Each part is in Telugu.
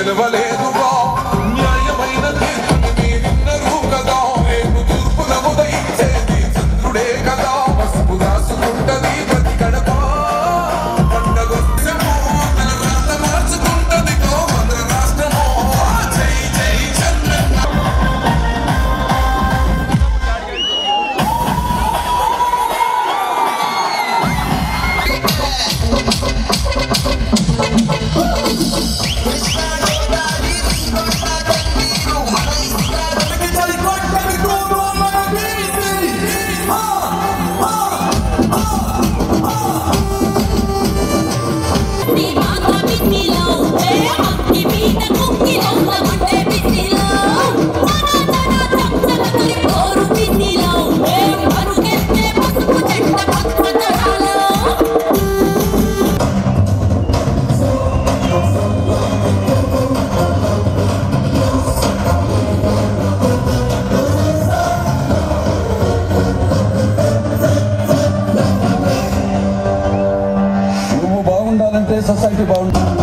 గెలవలేదుగా న్యాయమైన తీర్పుని మీరిన్నరు కదా రేపు తూర్పున ఉదయించేది చంద్రుడే కదా పసుపు రాసుకుంటది ప్రతి గడప పండగొచ్చము తన రాత మార్చుకుంటది గోమంద్ర రాష్ట్రము జై జై చంద్రన్న నీ మాట బిసిలో ఏ అక్కి మీద కుక్కిలో లవంటే బిసిలో తన తన చంచల తరి కోరు బిసిలో ఏ మరుగెత్తే పసుపు చెట్ట పచ్చ తరాలో నువ్వు బాగుండాలంటే సొసైటీ బాగుండాలి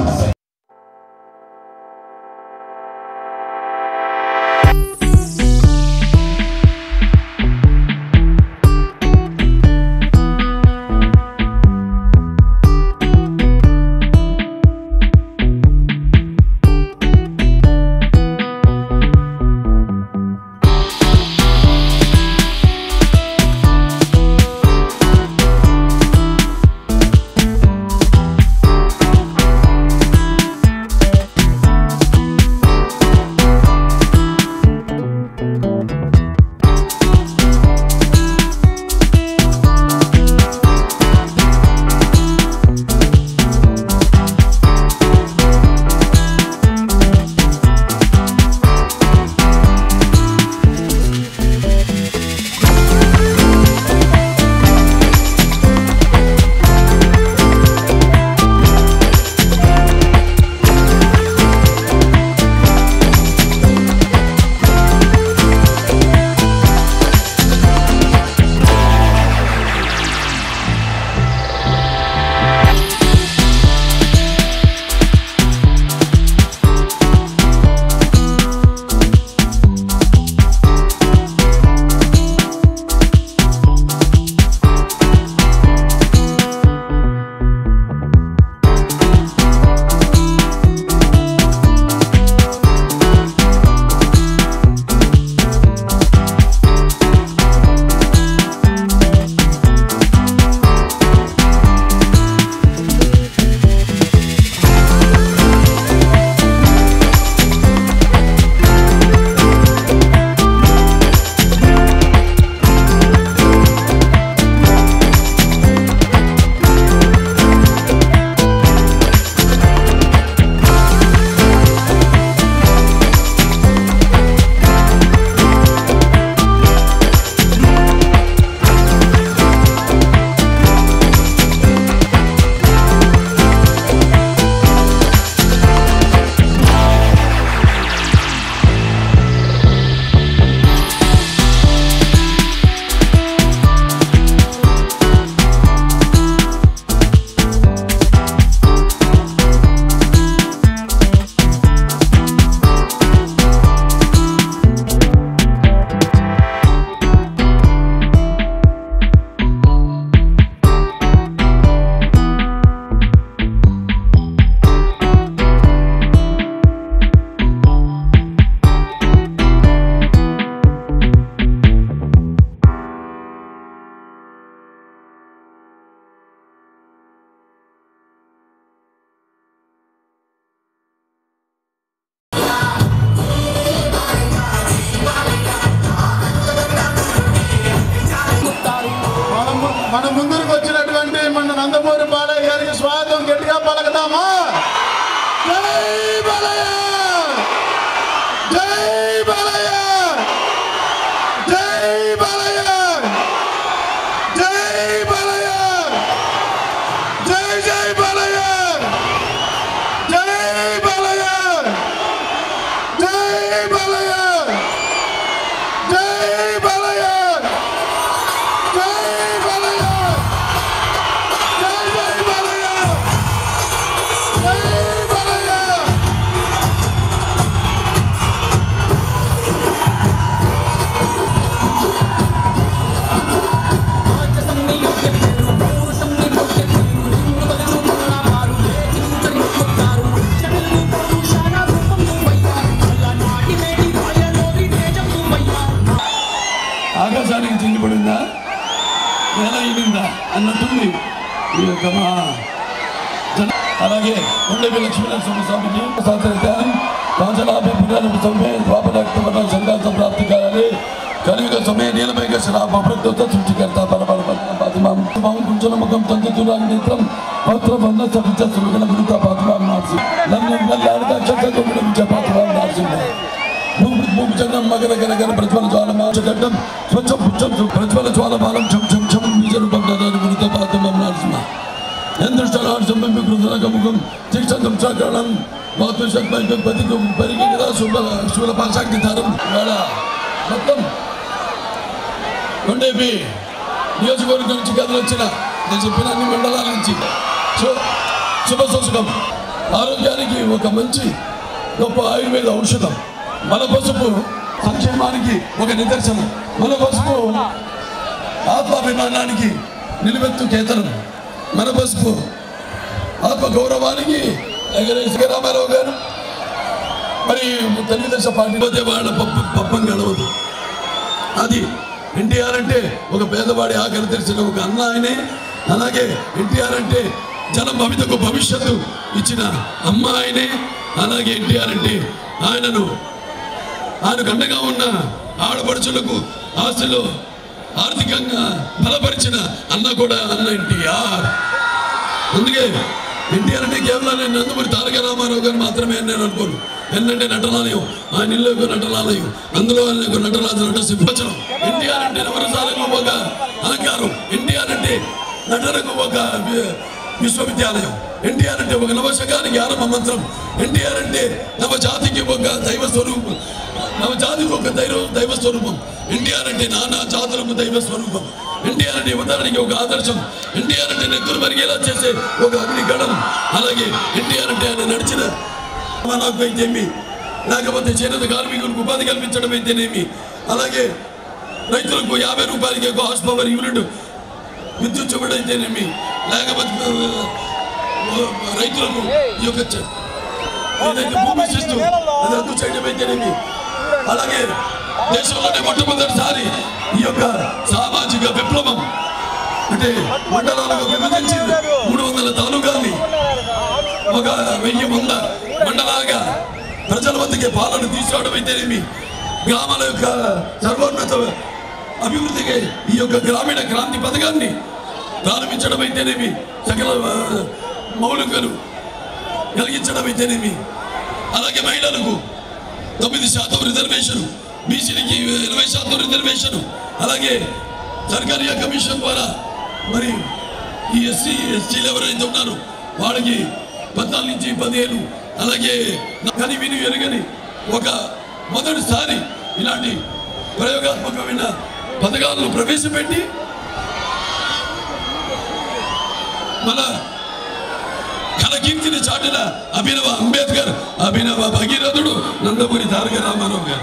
మన ము- మన ముందుకు వచ్చినటువంటి మన నందమూరి బాలయ్య గారికి స్వాగతం గట్టిగా పలకదామా జై బాలయ్య జై బాలయ్య జై బాలయ్య జై బాలయ్య జై జై బాలయ్య జై బాలయ్య జై బాలయ్య జై బాలయ్య జై బాలయ్య జై జై బాలయ్య జై బాలయ్య అలాగే ఉండేవి లక్ష్మీనరసింహ స్వామికి సాత్రితాం కాంచనాభి పురాణ సౌమ్య ద్వాపరక్తమన సంఘాత ప్రాప్తి కాయాలి కలియుగ సమయ నీలమేఘ శ్రాప ప్రకృత సృష్టికర్త పరపర పాతిమాం మాం కుంచన ముఖం తంతు తురాంగ నేత్రం పత్ర బంధ సవిత సులుగన గురుత పాతిమాం నార్సి లంగం నల్లాడత చక్క గురుడ విచ పాతిమాం నార్సి భూమిచండం మగర గరగర ప్రజ్వల జ్వాలమాచగడ్డం స్వచ్ఛం పుచ్చం ప్రజ్వల జ్వాలమాలం ఛం ఛం ఛం నిజరూపం దాదాని గురుత పాతిమాం నార్సింహ యంత్రష్టనాశం కృతనకముఖం శిక్షం చక్రణం మాతృశక్మై పతికు పరిగిరా శుభ శూల పాశాక్తి ధారం వేళ మొత్తం కొండేపి నియోజకవర్గం నుంచి కథలు వచ్చిన నేను చెప్పిన అన్ని మండలాల నుంచి శు- శుభ సూచకం ఆరోగ్యానికి ఒక మంచి గొప్ప ఆయుర్వేద ఔషధం మన పసుపు సంక్షేమానికి ఒక నిదర్శనం మన పసుపు ఆత్మాభిమానానికి నిలువెత్తు కేతనం మన పసుపు ఆత్మ గౌరవానికి ఎగరేసి రామారావు గారు మరి తెలుగుదేశం పార్టీ పోతే వాళ్ళ పప్పు పప్పం గడవదు అది ఎన్టీఆర్ అంటే ఒక పేదవాడి ఆకలి తెరిచిన ఒక అన్న ఆయనే అలాగే ఎన్టీఆర్ అంటే జనం భవితకు భవిష్యత్తు ఇచ్చిన అమ్మ ఆయనే అలాగే ఎన్టీఆర్ అంటే ఆయనను ఆయనకు అండగా ఉన్న ఆడపడుచులకు ఆశలో ఆర్థికంగా బలపరిచిన అన్న కూడా అన్న ఎన్టీఆర్ అందుకే ఎన్టీఆర్ అంటే కేవలం నేను నందమూరి తారక రామారావు గారు మాత్రమే అని నేను అనుకోను ఎందుకంటే నటనాలయం ఆయన ఇల్లు ఒక నటనాలయం అందులో ఆయన ఒక నటరాజు నట సింహచనం ఎన్టీఆర్ అంటే నవరసాలకు ఒక అలంకారం ఎన్టీఆర్ అంటే నటనకు ఒక వి- విశ్వవిద్యాలయం ఎన్టీఆర్ అంటే ఒక నవశకానికి ఆరంభ మంత్రం ఎన్టీఆర్ అంటే నవ జాతికి ఒక దైవ స్వరూపం నవ జాతికి ఒక దైవ దైవ స్వరూపం ఎన్టీఆర్ అంటే నానా జాతులకు దైవ స్వరూపం ఎన్టీఆర్ అంటే యువతరానికి ఒక ఆదర్శం ఎన్టీఆర్ అంటే నెత్తురు మరిగేలా చేసే ఒక అగ్ని గడం అలాగే ఎన్టీఆర్ అంటే ఆయన నడిచిన నాకు అయితేమి లేకపోతే చేనేత కార్మికులకు ఉపాధి కల్పించడం అయితేనేమి అలాగే రైతులకు యాభై రూపాయలకి ఒక హార్స్ పవర్ యూనిట్ విద్యుత్ చూపడం అయితేనేమి లేకపోతే ఆ, రైతులకు ఈ యొక్క చ- ఏదైతే భూమి శిస్తు అది రద్దు చేయడం అయితేనేమి అలాగే దేశంలోనే మొట్టమొదటిసారి ఈ యొక్క సామాజిక విప్లవం అంటే మండలాలకు విభజించి మూడు వందల తాలూకాల్ని ఒక వెయ్యి వంద మండలాలుగా ప్రజల వద్దకే పాలన తీసుకురావడం అయితేనేమి గ్రామాల యొక్క సర్వోన్నత అభివృద్ధికి ఈ యొక్క గ్రామీణ క్రాంతి పథకాన్ని ప్రారంభించడం అయితేనేమి సకల ఆ, మౌలికలు కలిగించడం అయితేనేమి అలాగే మహిళలకు తొమ్మిది శాతం రిజర్వేషన్ బీసీలకి ఇరవై శాతం రిజర్వేషన్ అలాగే సర్కారీ కమిషన్ ద్వారా మరి ఈ ఎస్సీ ఎస్టీలు ఎవరైతే ఉన్నారో వాళ్ళకి పద్నాలుగు నుంచి పదిహేను అలాగే కని విని ఎరుగని ఒక మొదటిసారి ఇలాంటి ప్రయోగాత్మకమైన పథకాలను ప్రవేశపెట్టి మన ఘనకీర్తిని చాటిన అభినవ అంబేద్కర్ అభినవ భగీరథుడు నందమూరి తారక రామారావు గారు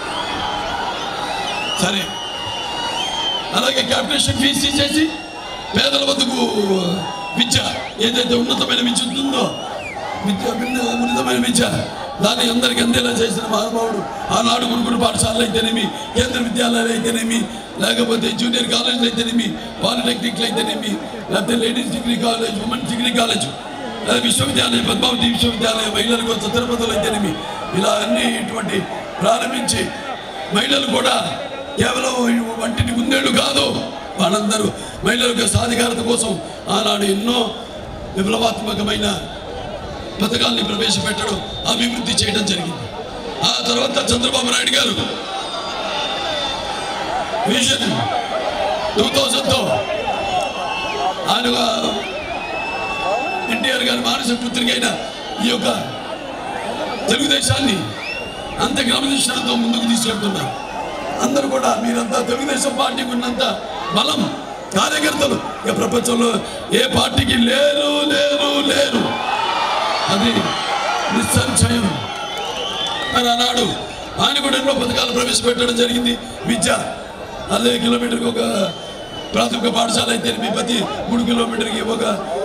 సరే అలాగే క్యాపిటేషన్ ఫీజు తీసేసి పేదల వద్దకు విద్య ఏదైతే ఉన్నతమైన విద్య ఉంటుందో విద్య భిన్న- ఉన్నతమైన విద్య దాన్ని అందరికి అందేలా చేసిన మహానుభావుడు ఆనాడు గురుకుల పాఠశాలలు అయితేనేమి కేంద్ర విద్యాలయాలు అయితేనేమి లేకపోతే జూనియర్ కాలేజీలు అయితేనేమి పాలిటెక్నిక్లు అయితేనేమి లేకపోతే ladies degree college women's degree college లేదా విశ్వవిద్యాలయం పద్మావతి విశ్వవిద్యాలయం మహిళల కోసం తిరుపతిలో అయితేనేమి ఇలా అన్ని ఇటువంటి ప్రారంభించి మహిళలు కూడా కేవలం వంటిని ముందేళ్ళు కాదు వాళ్ళందరూ మహిళల యొక్క సాధికారత కోసం ఆనాడు ఎన్నో విప్లవాత్మకమైన పథకాల్ని ప్రవేశపెట్టడం అభివృద్ధి చేయడం జరిగింది ఆ తర్వాత చంద్రబాబు నాయుడు గారు విజన్ టూ థౌజండ్తో ఆయన ఎన్టీఆర్ గారి మానస పుత్రిక అయిన ఈ యొక్క తెలుగుదేశాన్ని అంత క్రమశిక్షణతో ముందుకు తీసుకెళ్తున్నారు అందరూ కూడా మీరంతా తెలుగుదేశం పార్టీకి ఉన్నంత బలం కార్యకర్తలు ఇక ప్రపంచంలో ఏ పార్టీకి లేరు లేరు లేరు అది నిస్సంశయం అని అన్నాడు ఆయన కూడా ఎన్నో పథకాలు ప్రవేశపెట్టడం జరిగింది విద్య అదే కిలోమీటర్కి ఒక ప్రాథమిక పాఠశాల అయితే ప్రతి మూడు కిలోమీటర్కి ఒక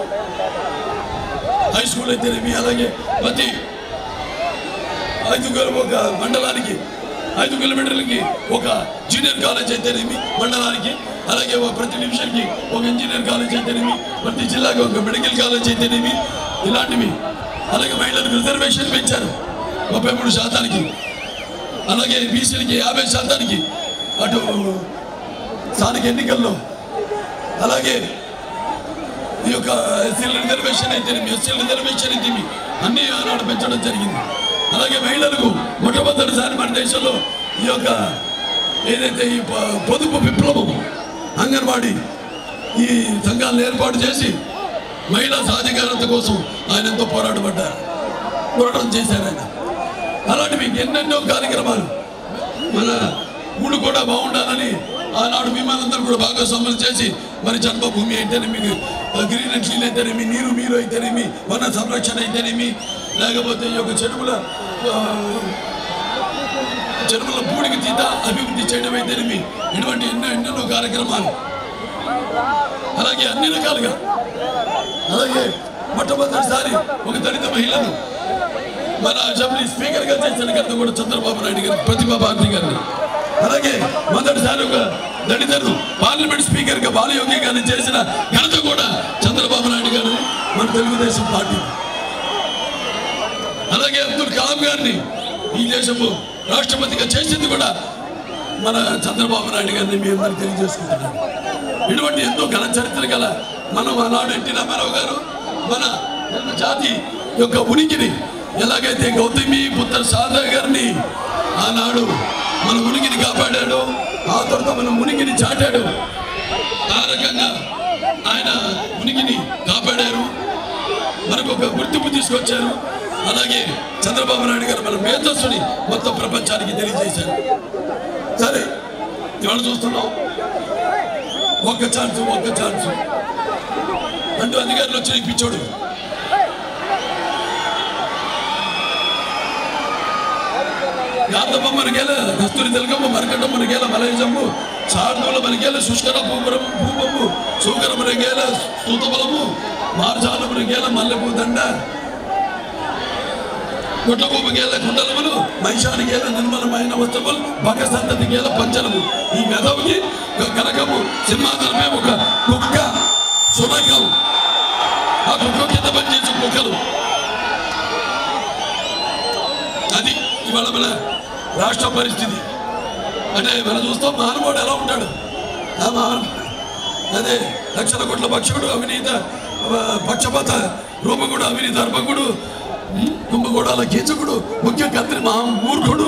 హై స్కూల్ అయితేనేమి అలాగే ప్రతి ఐదు కిలో ఒక మండలానికి ఐదు కిలోమీటర్లకి ఒక జూనియర్ కాలేజ్ అయితేనేమి మండలానికి అలాగే ఒక ప్రతి డివిజన్కి ఒక ఇంజనీర్ కాలేజ్ అయితేనేమి ప్రతి జిల్లాకి ఒక మెడికల్ కాలేజ్ అయితేనేమి ఇలాంటివి అలాగే మహిళలకు రిజర్వేషన్ పెంచారు ముప్పై మూడు శాతానికి అలాగే బీసీలకి యాభై శాతానికి అటు స్థానిక ఎన్నికల్లో అలాగే ఈ యొక్క ఎస్సీల రిజర్వేషన్ అయితేనేమి ఎస్సీల రిజర్వేషన్ అయితేమి అన్ని ఆనాడు పెంచడం జరిగింది అలాగే మహిళలకు మొట్టమొదటిసారి మన దేశంలో ఈ యొక్క ఏదైతే ఈ ప- పొదుపు విప్లవం అంగన్వాడీ ఈ సంఘాలను ఏర్పాటు చేసి మహిళా సాధికారత కోసం ఆయన ఎంతో పోరాటపడ్డారు పోరాటం చేశారు ఆయన అలాంటివి ఎన్నెన్నో కార్యక్రమాలు మన ఊళ్ళు కూడా బాగుండాలని ఆనాడు మిమ్మల్ని కూడా భాగస్వాములు చేసి మరి జన్మభూమి అయితేనేమి గ్రీన్ అండ్ క్లీన్ అయితేనేమి నీరు మీరు అయితేనేమి వన సంరక్షణ అయితేనేమి లేకపోతే ఈ యొక్క చెరువుల ఆ, చెరువుల పూడికి తీత అభివృద్ధి చేయడం అయితేనేమి ఇటువంటి ఎన్నో ఎన్నెన్నో కార్యక్రమాలు అలాగే అన్ని రకాలుగా అలాగే మొట్టమొదటిసారి ఒక దళిత మహిళను మన అసెంబ్లీ స్పీకర్ గా చేసిన ఘనత కూడా చంద్రబాబు నాయుడు గారు ప్రతిభా భారతి గారిని అలాగే మొదటిసారి ఒక దళితుడు పార్లమెంట్ స్పీకర్ గా బాలయోగి గారిని చేసిన ఘనత కూడా చంద్రబాబు నాయుడు గారు మన తెలుగుదేశం పార్టీ అలాగే అబ్దుల్ కలాం గారిని ఈ దేశము రాష్ట్రపతిగా చేసింది కూడా మన చంద్రబాబు నాయుడు గారిని మీ అందరికీ తెలియజేసుకుంటున్నాను ఇటువంటి ఎంతో ఘన చరిత్ర గల మనం ఆనాడు ఎన్టీ రామారావు గారు మన మన జాతి యొక్క ఉనికిని ఎలాగైతే గౌతమి పుత్ర సాధా గారిని ఆనాడు మన ఉనికిని కాపాడాడు ఆ తర్వాత మన ఉనికిని చాటాడు ఆ రకంగా ఆయన ఉనికిని కాపాడారు మనకు ఒక గుర్తింపు తీసుకొచ్చారు అలాగే చంద్రబాబు నాయుడు గారు మన మేధస్సుని మొత్తం ప్రపంచానికి తెలియజేశారు సరే ఇవాళ చూస్తున్నాం ఒక్క ఛాన్స్ ఒక్క ఛాన్స్ అంటూ అధికారులు వచ్చి నీకు పిచ్చోడు గాంధమ్మ మనకేల కస్తూరి తెలుగమ్మ మరకట్ట మనకేల మలయజమ్ము సార్దూల మనకేల శుష్కర భూపురం భూపము సూకర మనకేల సూతబలము మార్జాల మనకేల మల్లెపూ దండ గుడ్లభూమికేల కుండలములు మహిషానికేల నిర్మలమైన వస్తువులు భగ సంతతికేల పంచలము ఈ మెదవుకి ఒక కనకము సింహాసనమే ఒక కుక్క సునకం ఆ కుక్క కింద పనిచేసే కుక్కలు అది ఇవాళ మన రాష్ట్ర పరిస్థితి అంటే మనం చూస్తాం మహానుభావుడు ఎలా ఉంటాడు ఆ మహానుభావుడు అదే లక్షల కోట్ల భక్షకుడు అవినీత ఆ, పక్షపాత రూపకుడు అవినీత అర్పకుడు ఉమ్, కుంభకోణాల కీచకుడు ముఖ్య కత్రి మహా మూర్ఖుడు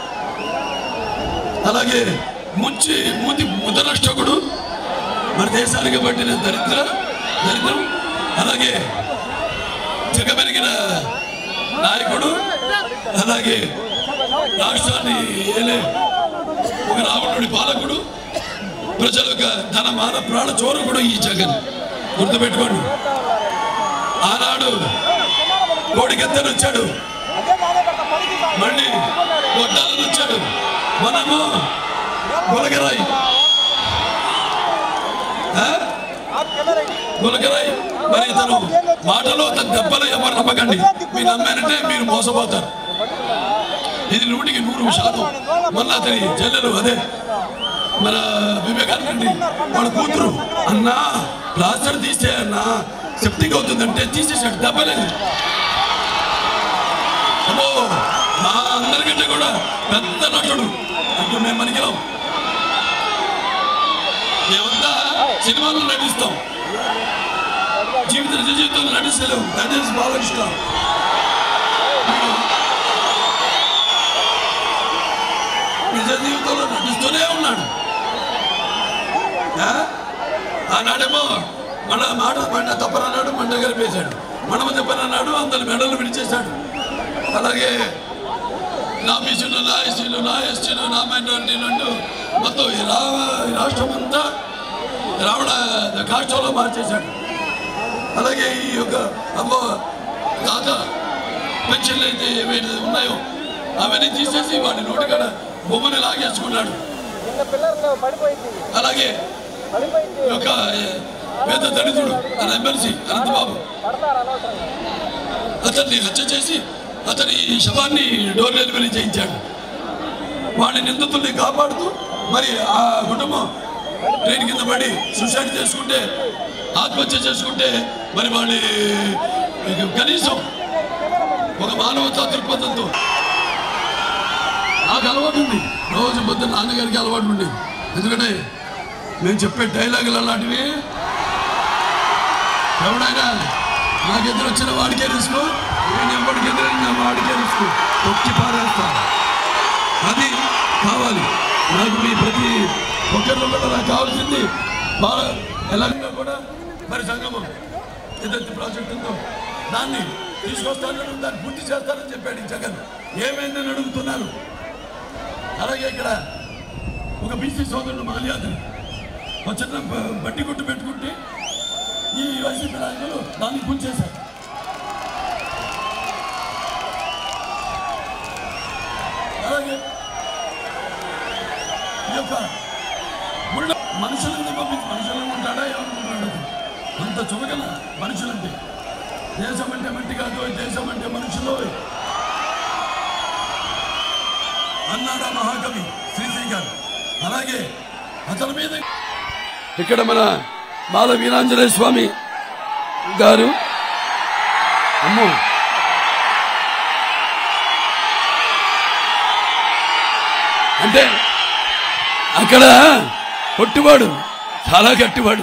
అలాగే ముంచి మూతి ముదనష్టకుడు మన దేశానికి పట్టిన దరిద్ర దరిద్రం అలాగే జగమెరిగిన నాయకుడు అలాగే రాష్ట్రాన్ని ఏలే ఒక రావణుడి పాలకుడు ప్రజల యొక్క ధన మాన ప్రాణ చోరకుడు ఈ జగన్ గుర్తుపెట్టుకోండి ఆనాడు కోడికెత్తను వచ్చాడు మళ్ళీ గొడ్డాలను వచ్చాడు మనము గులకరాయి ఆ? గులకరాయి మరి ఇతను మాటలో తన దెబ్బలు ఎవరు నమ్మకండి మీరు నమ్మారంటే మీరు మోసపోతారు ఇది నూటికి నూరు శాతం మళ్ళీ అతని చెల్లెలు అదే మన వివేకానంద వాళ్ళ కూతురు అన్నా ప్లాస్టర్ తీస్తే అన్నా సెప్టిక్ అవుతుందంటే తీసేసాడు దెబ్బలేదు అమ్మో మా అందరికంటే కూడా పెద్ద నటుడు అంటే మేము మనకిలాం మేమంతా సినిమాల్లో నటిస్తాం జీవిత నిజ జీవితంలో నటిస్తలేము దట్ ఈస్ బాలకృష్ణ నిజ జీవితంలో నటిస్తూనే ఉన్నాడు ఆ? ఆనాడేమో మన మాట మంట తప్పనన్నాడు మంట కలిపేశాడు మనము చెప్పనన్నాడు అందరి మెడలు విడిచేశాడు అలాగే నా బీసీలు నా ఎస్సీలు నా ఎస్టీలు నా మైనారిటీలు అంటూ మొత్తం ఈ రా ఈ రాష్ట్రం అంతా రావణ కాష్టంలో మార్చేశాడు అలాగే ఈ యొక్క అమ్మ తాత పెన్షన్లు అయితే ఏవైతే ఉన్నాయో అవన్నీ తీసేసి వాడి నోటికాడ బొమ్మని లాగేసుకున్నాడు అలాగే ఈ యొక్క ఏ, పేద దళితుడు తన ఎమ్మెల్సీ అనంతబాబు అతన్ని హత్య చేసి అతని శవాన్ని డోర్ డెలివరీ చేయించాడు వాడి నిందితుల్ని కాపాడుతూ మరి ఆ కుటుంబం ట్రైన్ కింద పడి సూసైడ్ చేసుకుంటే ఆత్మహత్య చేసుకుంటే మరి వాళ్ళ మీకు కనీసం ఒక మానవతా దృక్పథంతో నాకు అలవాటు ఉంది రోజు పొద్దున్న నాన్నగారికి అలవాటు ఉండేది ఎందుకంటే మేము చెప్పే డైలాగులు అలాంటివి ఎవడైనా నాకు ఎదురు వచ్చిన వాడికే రిస్క్ నేను ఎవరికి ఎదురైన వాడికే రిస్క్ తొక్కి పారేస్తాను అది కావాలి నాకు మీ ప్రతి ఒక్కరిలో కూడా నాకు కావాల్సింది బాగా ఎలాగైనా కూడా మరి సంగమం ఏదైతే ప్రాజెక్ట్ ఉందో దాన్ని తీసుకొస్తానని దాన్ని పూర్తి చేస్తానని చెప్పాడు ఈ జగన్ ఏమైందని అడుగుతున్నారు అలాగే ఇక్కడ ఒక బీసీ సోదరుడు మాల్యాద్రి ఒక చిన్న బ- బట్టి కొట్టు పెట్టుకుంటే ఈ వైసీపీ నాయకులు దాన్ని కూల్చేశారు అలాగే ఈ యొక్క ముళ్ళ మనుషులను పంపించి మనుషులను ఉంటాడా ఏమనుకుంటున్నాడు అంత చులకన మనుషులంటే దేశం అంటే మట్టి కాదు దేశం అంటే మనుషులు అన్నాడా మహాకవి శ్రీశ్రీ గారు అలాగే అతని మీద ఇక్కడ మన బాల వీరాంజనేయ స్వామి గారు అమ్మో అంటే అక్కడ పొట్టివాడు చాలా గట్టివాడు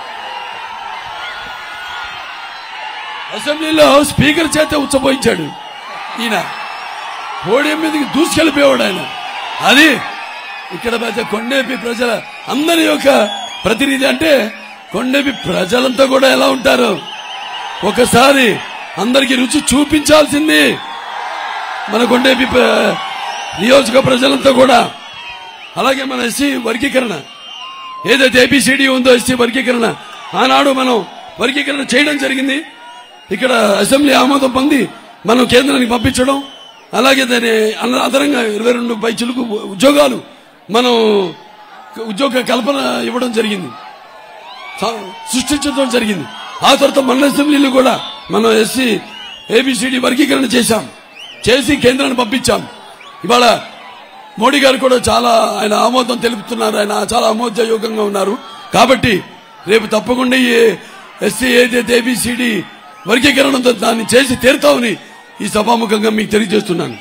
అసెంబ్లీలో స్పీకర్ చేత ఉచ్చబోయించాడు ఈయన పోడియం మీదకి దూసుకెళ్ళిపోయాడు ఆయన అది ఇక్కడ పెద్ద కొండేపి ప్రజల అందరి యొక్క ప్రతినిధి అంటే కొండేపి ప్రజలంతా కూడా ఎలా ఉంటారు ఒకసారి అందరికి రుచి చూపించాల్సింది మన కొండేపి ప్ర- నియోజక ప్రజలంతా కూడా అలాగే మన ఎస్సీ వర్గీకరణ ఏదైతే ఏబిసిడి ఉందో ఎస్సీ వర్గీకరణ ఆనాడు మనం వర్గీకరణ చేయడం జరిగింది ఇక్కడ అసెంబ్లీ ఆమోదం పొంది మనం కేంద్రానికి పంపించడం అలాగే దాని అన- అదనంగా ఇరవై రెండు పై చిలుకు ఉద్యోగాలు మనం ఉద్యోగ కల్పన ఇవ్వడం జరిగింది స- సృష్టించడం జరిగింది ఆ తర్వాత మన అసెంబ్లీలో కూడా మనం ఎస్సీ ఏబిసిడి వర్గీకరణ చేశాం చేసి కేంద్రాన్ని పంపించాం ఇవాళ మోడీ గారు కూడా చాలా ఆయన ఆమోదం తెలుపుతున్నారు ఆయన చాలా ఆమోదయోగంగా ఉన్నారు కాబట్టి రేపు తప్పకుండా ఈ ఎస్సీ ఏదైతే ఏబిసిడి వర్గీకరణ ఉందో దాన్ని చేసి తీరుతామని ఈ సభాముఖంగా మీకు తెలియజేస్తున్నాను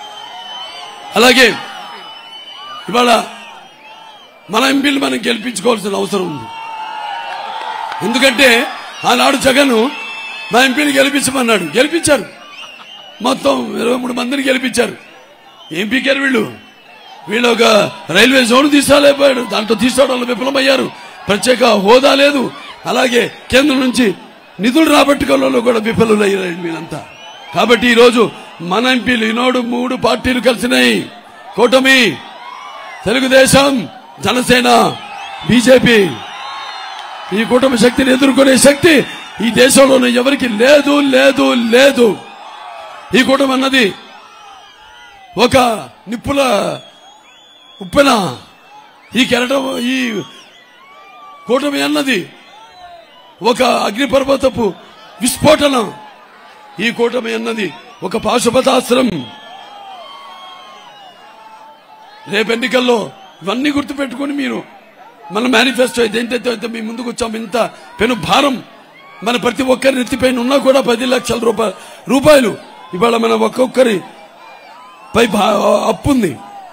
అలాగే ఇవాళ మన ఎంపీలు మనం గెలిపించుకోవాల్సిన అవసరం ఉంది ఎందుకంటే ఆనాడు జగన్ మా ఎంపీని గెలిపించమన్నాడు గెలిపించారు మొత్తం ఇరవై మూడు మందిని గెలిపించారు ఏం పీకారు వీళ్ళు వీళ్ళు ఒక రైల్వే జోన్ తీసుకోలేకపోయాడు దాంట్లో తీసుకోవడంలో విఫలమయ్యారు ప్రత్యేక హోదా లేదు అలాగే కేంద్రం నుంచి నిధులు రాబట్టుకోవడంలో కూడా విఫలులయ్యారు వీళ్ళంతా కాబట్టి ఈ రోజు మన ఎంపీలు ఈనాడు మూడు పార్టీలు కలిసినాయి కూటమి తెలుగుదేశం జనసేన బీజేపీ ఈ కుటుంబ శక్తిని ఎదుర్కొనే శక్తి ఈ దేశంలోనే ఎవరికి లేదు లేదు లేదు ఈ కుటుంబం అన్నది ఒక నిప్పుల ఉప్పెన ఈ కెరటం ఈ కూటమి అన్నది ఒక అగ్నిపర్వతపు విస్ఫోటనం ఈ కూటమి అన్నది ఒక పాశుపతాస్త్రం రేపు ఎన్నికల్లో ఇవన్నీ గుర్తుపెట్టుకొని మీరు మన మేనిఫెస్టో ఇదేంటైతే అయితే మీ ముందుకు వచ్చాం ఇంత పెను భారం మన ప్రతి ఒక్కరి నెత్తిపైన ఉన్నా కూడా పది లక్షల రూపాయ రూపాయలు ఇవాళ మన ఒక్కొక్కరి పై భా- అప్పు ఉంది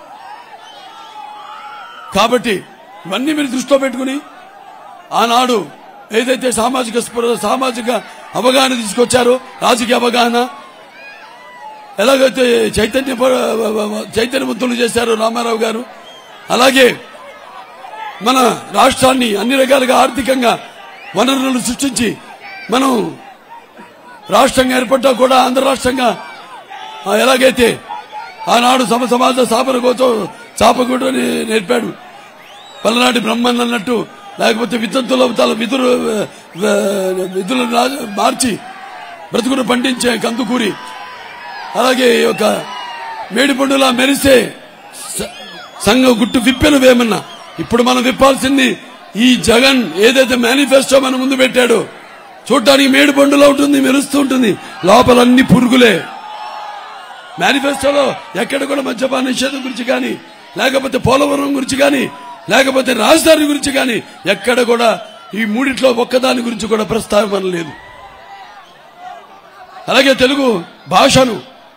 కాబట్టి ఇవన్నీ మీరు దృష్టిలో పెట్టుకుని ఆనాడు ఏదైతే సామాజిక స్పృహ సామాజిక అవగాహన తీసుకొచ్చారో రాజకీయ అవగాహన ఎలాగైతే చైతన్య చైతన్యవంతులు చేశారో రామారావు గారు అలాగే మన రాష్ట్రాన్ని అన్ని రకాలుగా ఆర్థికంగా వనరులను సృష్టించి మనం రాష్ట్రంగా ఏర్పడ్డా కూడా ఆంధ్ర రాష్ట్రంగా ఆ, ఎలాగైతే ఆనాడు సమ సమాజ స్థాపన కోసం చాపకూడ నేర్పాడు పల్లనాటి బ్రహ్మన్ అన్నట్టు లేకపోతే వితంతుల తల విధులు ఆ, విధులు రా- మార్చి బ్రతుకును పండించే కందుకూరి అలాగే ఈ యొక్క మేడిపండులా మెరిసే స- సంఘ గుట్టు విప్పెను వేమన్నా ఇప్పుడు మనం విప్పాల్సింది ఈ జగన్ ఏదైతే మేనిఫెస్టో మన ముందు పెట్టాడో చూడటానికి మేడి పండులో ఉంటుంది మెరుస్తూ ఉంటుంది లోపల అన్ని పురుగులే మేనిఫెస్టోలో ఎక్కడ కూడా మద్యపాన నిషేధం గురించి కానీ లేకపోతే పోలవరం గురించి కానీ లేకపోతే రాజధాని గురించి కానీ ఎక్కడ కూడా ఈ మూడిట్లో ఒక్కదాని గురించి కూడా ప్రస్తావన లేదు అలాగే తెలుగు భాషను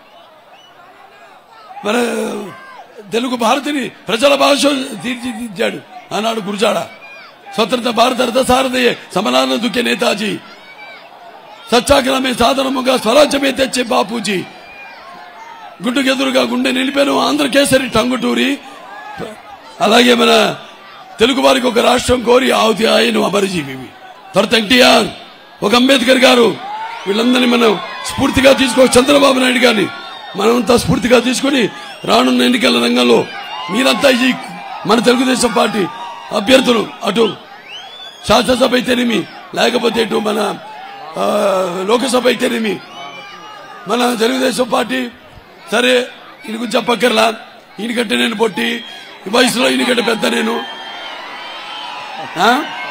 మన తెలుగు భారతిని ప్రజల భాష తీర్చిదిద్దాడు ఆనాడు గురుజాడ స్వతంత్ర భారత రథసారథి సమరాలను దుఃఖే నేతాజీ సత్యాగ్రహమే సాధనముగా స్వరాజ్యమే తెచ్చే బాపూజీ గుడ్డుకెదురుగా గుండె నిలిపాను ఆంధ్రకేసరి టంగుటూరి అలాగే మన తెలుగు వారికి ఒక రాష్ట్రం కోరి ఆవుతి ఆయన అమరజీవి తర్వాత ఎన్టీఆర్ ఒక అంబేద్కర్ గారు వీళ్ళందరినీ మనం స్ఫూర్తిగా తీసుకో చంద్రబాబు నాయుడు గారిని మనమంతా స్ఫూర్తిగా తీసుకొని రానున్న ఎన్నికల రంగంలో మీరంతా ఈ మన తెలుగుదేశం పార్టీ అభ్యర్థులు అటు శాసనసభ అయితేనేమి లేకపోతే ఇటు మన ఆ, లోకసభ అయితేనేమి మన తెలుగుదేశం పార్టీ సరే ఈయన గురించి చెప్పక్కర్లా ఈయనకంటే నేను పొట్టి ఈ వయసులో ఈయనకంటే పెద్ద నేను ఆ?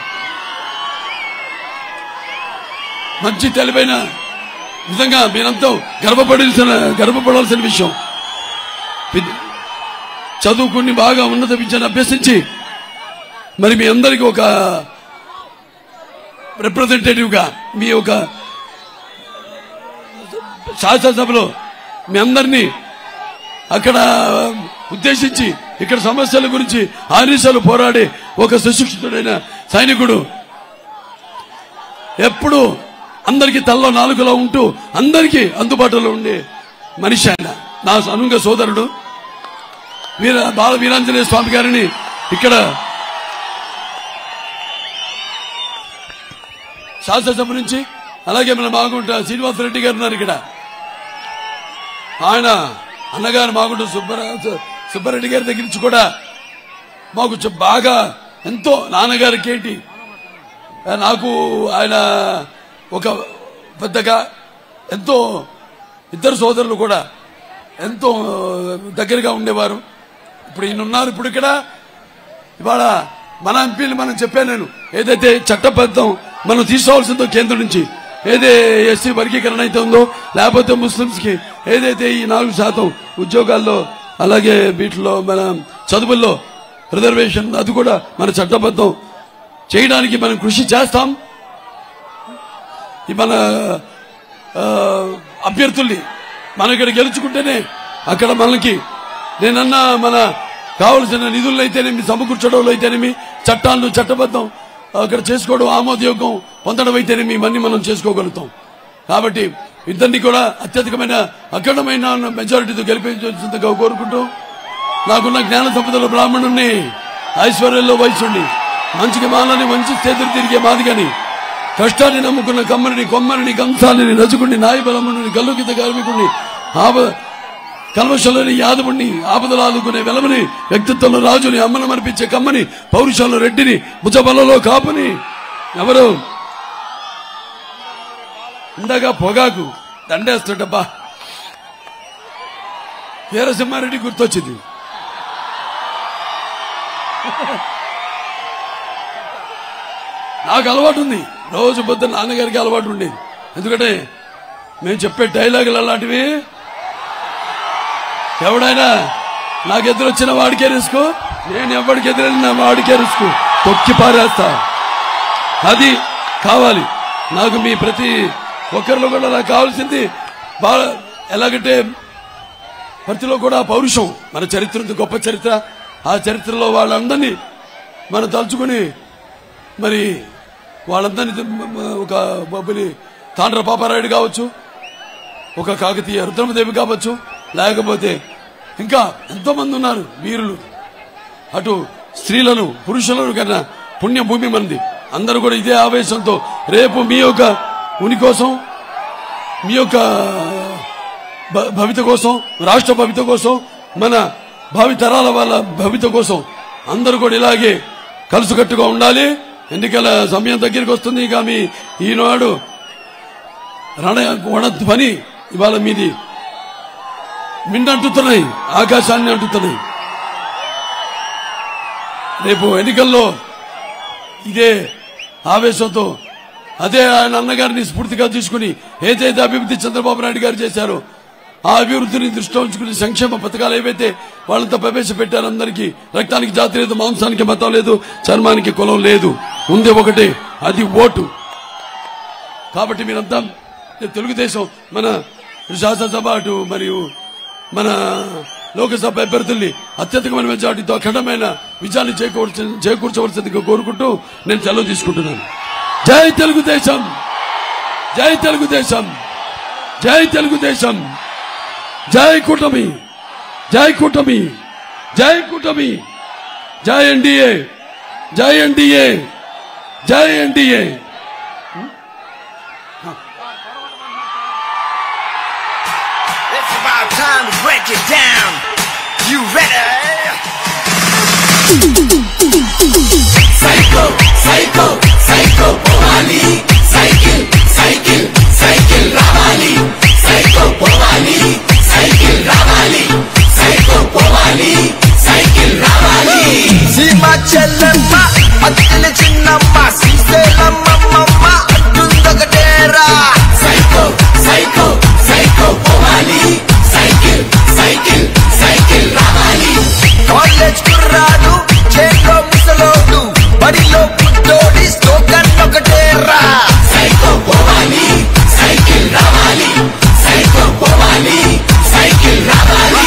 మంచి తెలివైన నిజంగా మీరంతా గర్వపడాల్సిన గర్వపడాల్సిన విషయం విద్- చదువుకుని బాగా ఉన్నత విద్యను అభ్యసించి మరి మీ అందరికీ ఒక రిప్రజెంటేటివ్ గా మీ యొక్క శాసనసభలో మీ అందరినీ అక్కడ ఉద్దేశించి ఇక్కడ సమస్యల గురించి ఆనిసలు పోరాడే ఒక సుశిక్షితుడైన సైనికుడు ఎప్పుడు అందరికీ తల్లో నాలుగులో ఉంటూ అందరికీ అందుబాటులో ఉండే మనిషి ఆయన నా అనుంగ సోదరుడు వీర బాల వీరాంజనేయ స్వామి గారిని ఇక్కడ శాసనసభ నుంచి అలాగే మన మాగుంట శ్రీనివాసరెడ్డి గారు ఉన్నారు ఇక్కడ ఆయన అన్నగారు మాగుంట సుబ్బరా సుబ్బారెడ్డి గారి దగ్గర నుంచి కూడా మాకు చ- బాగా ఎంతో నాన్నగారికి ఏంటి నాకు ఆయన ఒక పెద్దగా ఎంతో ఇద్దరు సోదరులు కూడా ఎంతో దగ్గరగా ఉండేవారు ఇప్పుడు ఈయన ఉన్నారు ఇప్పుడు ఇక్కడ ఇవాళ మన ఎంపీలు మనం చెప్పాను నేను ఏదైతే చట్టబద్ధం మనం తీసుకోవాల్సిందో కేంద్రం నుంచి ఏదే ఎస్సీ వర్గీకరణ అయితే ఉందో లేకపోతే ముస్లింస్ కి ఏదైతే ఈ నాలుగు శాతం ఉద్యోగాల్లో అలాగే వీటిలో మన చదువుల్లో రిజర్వేషన్ అది కూడా మన చట్టబద్ధం చేయడానికి మనం కృషి చేస్తాం ఈ మన ఆ, అభ్యర్థుల్ని మనం ఇక్కడ గెలుచుకుంటేనే అక్కడ మనకి నేనన్నా మన కావలసిన నిధులను అయితేనేమి సమకూర్చడంలో అయితేనేమి చట్టాలను చట్టబద్ధం అక్కడ చేసుకోవడం ఆమోదయోగం పొందడం అయితేనేమి ఇవన్నీ మనం చేసుకోగలుగుతాం కాబట్టి ఇద్దరిని కూడా అత్యధికమైన అఖండమైన మెజారిటీతో గెలిపించాల్సిందిగా కోరుకుంటూ నాకున్న జ్ఞాన సంపదలో బ్రాహ్మణుణ్ణి ఐశ్వర్యంలో వయసుండి మంచికి మాలని మంచి చేతులు తిరిగే మాదిగని కష్టాన్ని నమ్ముకున్న కమ్మరిని కొమ్మరిని కంసాలిని రజకుడిని నాయబలముని గల్లుకిత కార్మికుడిని ఆప కల్మషంలోని యాదవుణ్ణి ఆపదలు ఆదుకునే వెలమని వ్యక్తిత్వంలో రాజుని అమ్మను మరిపించే కమ్మని పౌరుషంలో రెడ్డిని భుజబలలో కాపుని ఎవరు ఇందాక పొగాకు దండేస్తుంటబ్బా వీరసింహారెడ్డి గుర్తొచ్చింది నాకు అలవాటు ఉంది రోజు పొద్దున్న నాన్నగారికి అలవాటు ఉండేది ఎందుకంటే మేము చెప్పే డైలాగులు అలాంటివి ఎవడైనా నాకు ఎదురొచ్చిన వాడికే రిస్క్ నేను ఎవరికి ఎదురెళ్ళిన వాడికే రిస్క్ తొక్కి పారేస్తా అది కావాలి నాకు మీ ప్రతి ఒక్కరిలో కూడా నాకు కావాల్సింది బాగా ఎలాగంటే ప్రతిలో కూడా పౌరుషం మన చరిత్ర ఉంది, గొప్ప చరిత్ర ఆ చరిత్రలో వాళ్ళందరినీ మనం తలుచుకుని మరి వాళ్ళందరినీ ఒక బొబ్బిలి తాండ్ర పాపారాయుడు కావచ్చు ఒక కాకతీయ రుద్రమదేవి కావచ్చు లేకపోతే ఇంకా ఎంతో మంది ఉన్నారు వీరులు అటు స్త్రీలను పురుషులను కన్నా పుణ్యభూమి మంది అందరూ కూడా ఇదే ఆవేశంతో రేపు మీ యొక్క ఉని కోసం మీ యొక్క భ- భవిత కోసం రాష్ట్ర భవిత కోసం మన భావి తరాల వాళ్ళ భవిత కోసం అందరూ కూడా ఇలాగే కలుసుకట్టుగా ఉండాలి ఎన్నికల సమయం దగ్గరికి వస్తుంది ఇక మీ ఈనాడు రణ వణ ధ్వని ఇవాళ మీది మిండంటుతున్నాయి ఆకాశాన్ని అంటుతున్నాయి రేపు ఎన్నికల్లో ఇదే ఆవేశంతో అదే ఆయన అన్నగారిని స్ఫూర్తిగా తీసుకుని ఏదైతే అభివృద్ధి చంద్రబాబు నాయుడు గారు చేశారో ఆ అభివృద్ధిని దృష్టిలో ఉంచుకుని సంక్షేమ పథకాలు ఏవైతే వాళ్ళంతా ప్రవేశపెట్టారు అందరికీ రక్తానికి జాతి లేదు మాంసానికి మతం లేదు చర్మానికి కులం లేదు ఉంది ఒకటే అది ఓటు కాబట్టి మీరంతా తెలుగుదేశం మన శాసనసభ అటు మరియు మన లోకసభ అభ్యర్థుల్ని అత్యధికమైన మెజార్టీతో అఖండమైన విజయాన్ని చేకూర్చ చేకూర్చవలసిందిగా కోరుకుంటూ నేను సెలవు తీసుకుంటున్నాను జై తెలుగుదేశం జై తెలుగుదేశం జై తెలుగుదేశం జై కూటమి జై కూటమి జై కూటమి జై ఎన్డీఏ జై ఎన్డీఏ జై NDA It's about time to break it down. You ready? Psycho psycho psycho పోవాలి సైకిల్ సైకిల్ సైకిల్ రావాలి సైకో పోవాలి సైకిల్ రావాలి సైకో పోవాలి సైకిల్ రావాలి సీమ చెల్లెమ్మ అత్తిన చిన్నమ్మ శ్రీశైలమ్మమ్మ అంటుందొకటేరా సైకో సైకో సైకో పోవాలి సైకిల్ సైకిల్ సైకిల్ రావాలి కాలేజ్ కుర్రాడు చేతిలో ముసలోడు బడిలో పుట్టోడి స్లోగన్ ఒకటేరా సైకో పోవాలి సైకిల్ రావాలి సైకో పోవాలి సైకిల్ రావాలి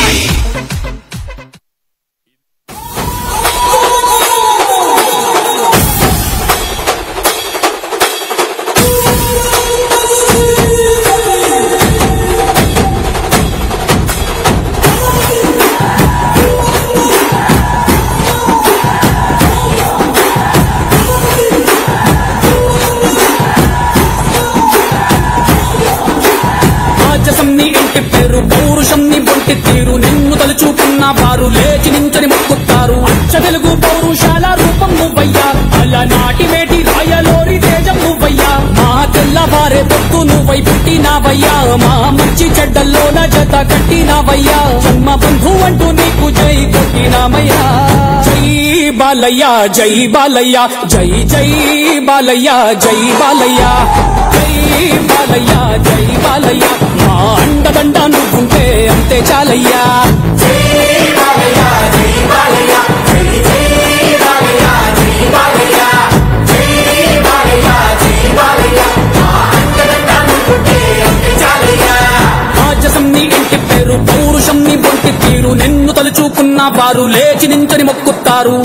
రాజసం నీ ఇంటి పేరు పౌరుషం నీ బొంటి తీరు నిన్ను తలుచుకున్న వారు లేచి నించని మొక్కుతారు అచ్చ తెలుగు పౌరుషాల రూపం నువ్వయ్యా అలనాటి వేటి రాయలోరి తేజం నువ్వయ్యా మా తెల్లవారే పొత్తు నువ్వై పుట్టినావయ్యా మా మంచి చెడ్డల్లోన జత కట్టినావయ్యా జన్మ బంధు అంటూ నీకు జై కొట్టినామయ్యా జై బాలయ్య జై బాలయ్య జై జై బాలయ్య జై బాలయ్య జై బాలయ్య జై బాలయ్య మా అండదండ నువ్వుంటే అంతే చాలయ్యా రాజసం నీ ఇంటి పేరు పౌరుషం నీ బొంటి తీరు నిన్ను తలుచుకున్న వారు లేచి నించని మొక్కుతారు